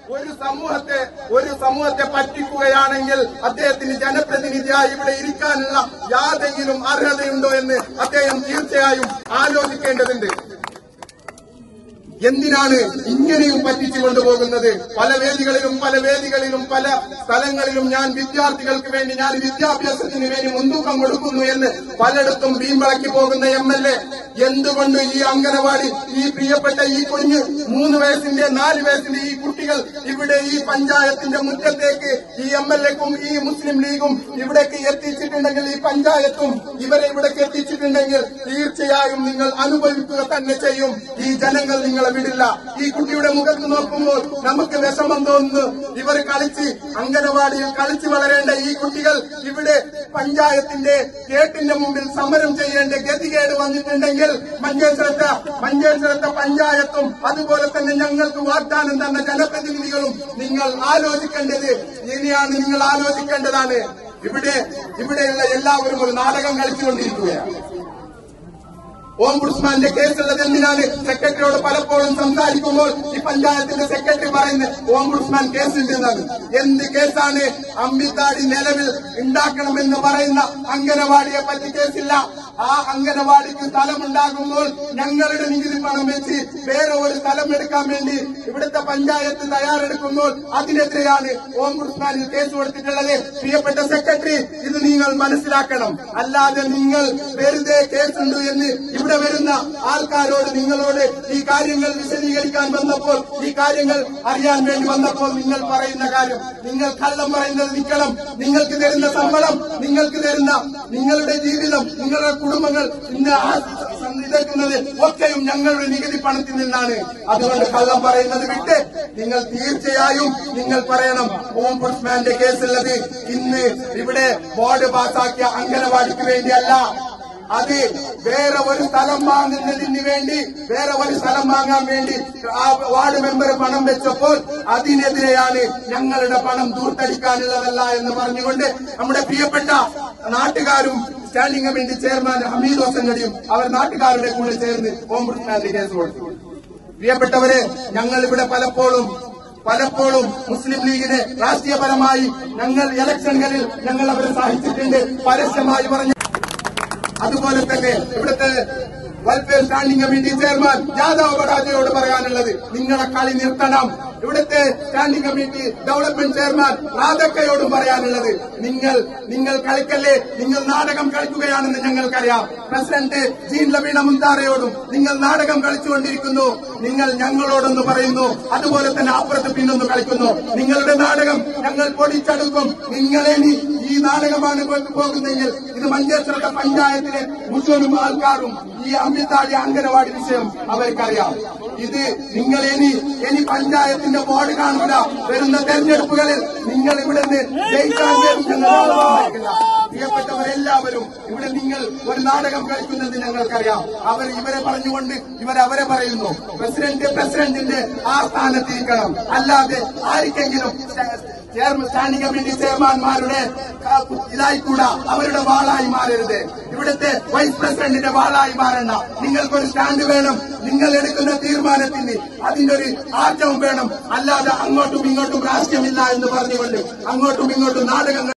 ഒരു സമൂഹത്തെ ഒരു സമൂഹത്തെ പറ്റിക്കുകയാണെങ്കിൽ അദ്ദേഹത്തിന് ജനപ്രതിനിധിയായി ഇവിടെ ഇരിക്കാനുള്ള യാതെങ്കിലും അർഹതയുണ്ടോ എന്ന് അദ്ദേഹം തീർച്ചയായും ആലോചിക്കേണ്ടതുണ്ട് എന്തിനാണ് ഇങ്ങനെയും പറ്റിച്ചു കൊണ്ടുപോകുന്നത് പല വേദികളിലും പല വേദികളിലും പല സ്ഥലങ്ങളിലും ഞാൻ വിദ്യാർത്ഥികൾക്ക് വേണ്ടി ഞാൻ വിദ്യാഭ്യാസത്തിന് വേണ്ടി മുൻതൂക്കം കൊടുക്കുന്നു എന്ന് പലയിടത്തും വീമ്പിളക്കി പോകുന്ന എം എൽ എ എന്തുകൊണ്ട് ഈ അംഗനവാടി ഈ പ്രിയപ്പെട്ട ഈ കുഞ്ഞ് മൂന്ന് വയസ്സിന്റെ നാല് വയസ്സിന്റെ ഈ കുട്ടികൾ ഇവിടെ ഈ പഞ്ചായത്തിന്റെ മുറ്റത്തേക്ക് ഈ എം എൽ എക്കും ഈ മുസ്ലിം ലീഗും ഇവിടേക്ക് എത്തിച്ചിട്ടുണ്ടെങ്കിൽ ഈ പഞ്ചായത്തും ഇവരെ ഇവിടേക്ക് എത്തിച്ചിട്ടുണ്ടെങ്കിൽ തീർച്ചയായും നിങ്ങൾ അനുഭവിക്കുക തന്നെ ചെയ്യും ഈ ജനങ്ങൾ നിങ്ങളെ വിടില്ല ഈ കുട്ടിയുടെ മുഖത്ത് നോക്കുമ്പോൾ നമുക്ക് വിഷമം തോന്നുന്നു ഇവർ കളിച്ച് അംഗനവാടിയിൽ കളിച്ച് വളരേണ്ട ഈ കുട്ടികൾ ഇവിടെ പഞ്ചായത്തിന്റെ ഗേറ്റിന്റെ മുമ്പിൽ സമരം ചെയ്യേണ്ട ഗതികേട് വന്നിട്ടുണ്ടെങ്കിൽ മഞ്ചേശ്വരത്തെ മഞ്ചേശ്വരത്തെ പഞ്ചായത്തും അതുപോലെ തന്നെ ഞങ്ങൾക്ക് വാഗ്ദാനം തന്ന ജനപ്രതിനിധികളും നിങ്ങൾ ആലോചിക്കേണ്ടത് ഇനിയാണ് നിങ്ങൾ ആലോചിക്കേണ്ടതാണ് ഇവിടെ ഇവിടെയുള്ള എല്ലാവരും ഒരു നാടകം കളിച്ചുകൊണ്ടിരിക്കുകയാണ് ഓംബുഡ്സ്മാന്റെ കേസുള്ളത് എന്തിനാണ് സെക്രട്ടറിയോട് പലപ്പോഴും സംസാരിക്കുമ്പോൾ ഈ പഞ്ചായത്തിന്റെ സെക്രട്ടറി പറയുന്നത് ഓംബുഡ്സ്മാൻ കേസുണ്ട് എന്നാണ് എന്ത് കേസാണ് അമ്പിത്താടി നിലവിൽ ഉണ്ടാക്കണമെന്ന് പറയുന്ന അംഗനവാടിയെ പറ്റി കേസില്ല ആ അംഗനവാടിക്ക് സ്ഥലമുണ്ടാകുമ്പോൾ ഞങ്ങളുടെ നികുതി പണം വെച്ച് വേറെ ഒരു സ്ഥലം എടുക്കാൻ വേണ്ടി ഇവിടുത്തെ പഞ്ചായത്ത് തയ്യാറെടുക്കുമ്പോൾ അതിനെതിരെയാണ് ഓംബുഡ്സ്മാനിൽ കേസ് കൊടുത്തിട്ടുള്ളത് പ്രിയപ്പെട്ട സെക്രട്ടറി ഇത് നിങ്ങൾ മനസ്സിലാക്കണം അല്ലാതെ നിങ്ങൾ വെറുതെ കേസുണ്ട് എന്ന് ഇവിടെ വരുന്ന ആൾക്കാരോട് നിങ്ങളോട് ഈ കാര്യങ്ങൾ വിശദീകരിക്കാൻ വന്നപ്പോൾ ഈ കാര്യങ്ങൾ അറിയാൻ വേണ്ടി വന്നപ്പോൾ നിങ്ങൾ പറയുന്ന കാര്യം നിങ്ങൾ കള്ളം പറയുന്നത് നിൽക്കണം നിങ്ങൾക്ക് തരുന്ന ശമ്പളം നിങ്ങൾക്ക് തരുന്ന നിങ്ങളുടെ ജീവിതം നിങ്ങളുടെ കുടുംബങ്ങൾ ഇന്ന് ഇതെക്കുന്നത് ഒക്കെയും ഞങ്ങളുടെ നികുതി പണത്തിൽ നിന്നാണ് അതുകൊണ്ട് കള്ളം പറയുന്നത് വിട്ട് നിങ്ങൾ തീർച്ചയായും നിങ്ങൾ പറയണം ഓംബുഡ്സ്മാന്റെ കേസുള്ളത് ഇന്ന് ഇവിടെ ബോർഡ് പാസാക്കിയ അംഗനവാടിക്ക് വേണ്ടിയല്ല അത് വേറെ ഒരു സ്ഥലം വാങ്ങുന്നതിന് വേണ്ടി വേറെ ഒരു സ്ഥലം വാങ്ങാൻ വേണ്ടി ആ വാർഡ് മെമ്പർ പണം വെച്ചപ്പോൾ അതിനെതിരെയാണ് ഞങ്ങളുടെ പണം ദൂർത്തടിക്കാനുള്ളതല്ല എന്ന് പറഞ്ഞുകൊണ്ട് നമ്മുടെ പ്രിയപ്പെട്ട നാട്ടുകാരും സ്റ്റാൻഡിംഗ് കമ്മിറ്റി ചെയർമാൻ ഹമീദ് ഹോസനടിയും അവർ നാട്ടുകാരുടെ കൂടെ ചേർന്ന് ഓംബുഡ്സ്മാന്റെ കേസ് കൊടുത്തു പ്രിയപ്പെട്ടവരെ ഞങ്ങൾ ഇവിടെ പലപ്പോഴും പലപ്പോഴും മുസ്ലിം ലീഗിനെ രാഷ്ട്രീയപരമായി ഞങ്ങൾ ഇലക്ഷനുകളിൽ ഞങ്ങൾ അവരെ സഹായിച്ചിട്ടുണ്ട് പരസ്യമായി പറഞ്ഞ അതുപോലെ തന്നെ ഇവിടുത്തെ welfare standing committee chairman Yadav ബഡാജയോട് പറയാനുള്ളത് നിങ്ങളെ കളി നിർത്തണം ഇവിടുത്തെ സ്റ്റാൻഡിംഗ് കമ്മിറ്റി ഡെവലപ്മെന്റ് ചെയർമാൻ രാധക്കയോടും പറയാനുള്ളത് നിങ്ങൾ നിങ്ങൾ കളിക്കല്ലേ നിങ്ങൾ നാടകം കളിക്കുകയാണെന്ന് ഞങ്ങൾക്കറിയാം പ്രസിഡന്റ് ജീൻ ലബീണ മുന്താറയോടും നിങ്ങൾ നാടകം കളിച്ചുകൊണ്ടിരിക്കുന്നു നിങ്ങൾ ഞങ്ങളോടൊന്ന് പറയുന്നു അതുപോലെ തന്നെ അപ്പുറത്ത് പിന്നൊന്ന് കളിക്കുന്നു നിങ്ങളുടെ നാടകം ഞങ്ങൾ പൊടിച്ചെടുക്കും നിങ്ങളെ ഇനി ഈ നാടകമാണ് കൊണ്ട് പോകുന്നതെങ്കിൽ ഇത് മഞ്ചേശ്വരത്തെ പഞ്ചായത്തിലെ മുഴുവനും ആൾക്കാരും ഈ അമ്പിത്താടി അംഗനവാടി വിഷയം അവർക്കറിയാം ഇത് നിങ്ങൾ ഇനി ഇനി പഞ്ചായത്തിന്റെ ബോർഡ് കാണൂല വരുന്ന തെരഞ്ഞെടുപ്പുകളിൽ നിങ്ങൾ ഇവിടെ നിന്ന് ജയിക്കാൻ വേണ്ടി ഞങ്ങൾ ആഗ്രഹിക്കില്ല. പ്രിയപ്പെട്ടവരെല്ലാവരും ഇവിടെ നിങ്ങൾ ഒരു നാടകം കളിക്കുന്നത് ഞങ്ങൾക്കറിയാം അവർ ഇവരെ പറഞ്ഞുകൊണ്ട് ഇവരവരെ പറയുന്നു പ്രസിഡന്റ് പ്രസിഡന്റിന്റെ ആ സ്ഥാനത്തിരിക്കണം അല്ലാതെ ആർക്കെങ്കിലും ചെയർമാൻ സ്റ്റാൻഡിംഗ് കമ്മിറ്റി ചെയർമാൻമാരുടെ ക- ഇതായിക്കൂടാ അവരുടെ വാളായി മാറരുത് ഇവിടുത്തെ വൈസ് പ്രസിഡന്റിന്റെ വാളായി മാറണ്ട നിങ്ങൾക്കൊരു സ്റ്റാൻഡ് വേണം നിങ്ങൾ എടുക്കുന്ന തീരുമാനത്തിന് അതിന്റെ ഒരു ആറ്റവും വേണം അല്ലാതെ അങ്ങോട്ടും ഇങ്ങോട്ടും രാഷ്ട്രീയമില്ല എന്ന് പറഞ്ഞുകൊണ്ട് അങ്ങോട്ടും ഇങ്ങോട്ടും നാടകങ്ങൾ